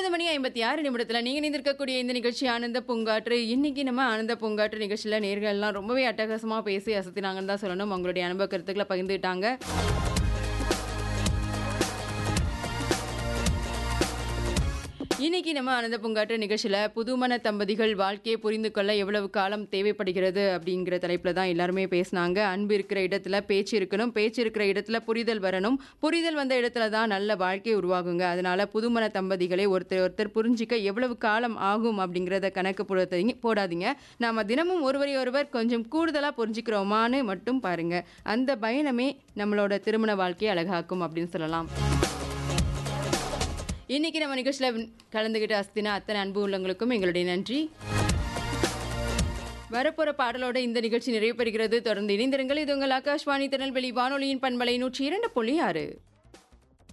மணி ஐம்பத்தி ஆறு நிமிடத்தில் நீங்கள் இணைந்திருக்கக்கூடிய இந்த நிகழ்ச்சி ஆனந்த பூங்காற்று இன்னைக்கு நம்ம ஆனந்த பூங்காற்று நிகழ்ச்சியில் நேர்கள்லாம் ரொம்பவே அட்டகாசமாக பேசி அசத்தினாங்கன்னு தான் சொல்லணும் அவங்களுடைய அனுபவ கருத்துக்களை பகிர்ந்துட்டாங்க இன்னைக்கு நம்ம ஆனந்த பூங்காற்று நிகழ்ச்சியில் புதுமண தம்பதிகள் வாழ்க்கையை புரிந்து கொள்ள எவ்வளவு காலம் தேவைப்படுகிறது அப்படிங்கிற தலைப்பில் தான் எல்லாருமே பேசினாங்க அன்பு இருக்கிற இடத்துல பேச்சு இருக்கணும் பேச்சு இருக்கிற இடத்துல புரிதல் வரணும் புரிதல் வந்த இடத்துல தான் நல்ல வாழ்க்கை உருவாகுங்க அதனால புதுமண தம்பதிகளை ஒருத்தர் ஒருத்தர் புரிஞ்சிக்க எவ்வளவு காலம் ஆகும் அப்படிங்கிறத கணக்கு போடாதீங்க போடாதீங்க நாம தினமும் ஒருவரை ஒருவர் கொஞ்சம் கூடுதலாக புரிஞ்சுக்கிறோமான்னு மட்டும் பாருங்க அந்த பயணமே நம்மளோட திருமண வாழ்க்கையை அழகாக்கும் அப்படின்னு சொல்லலாம் இன்னைக்கு நம்ம நிகழ்ச்சியில் கலந்துகிட்ட அஸ்தினா அத்தனை அன்பு உள்ளவங்களுக்கும் எங்களுடைய நன்றி வரப்போற பாடலோட இந்த நிகழ்ச்சி நிறைவு பெறுகிறது தொடர்ந்து இணைந்திருங்கள் இது உங்கள் ஆகாஷ்வாணி திருநெல்வேலி வானொலியின் பண்பலை நூற்றி இரண்டு புள்ளி ஆறு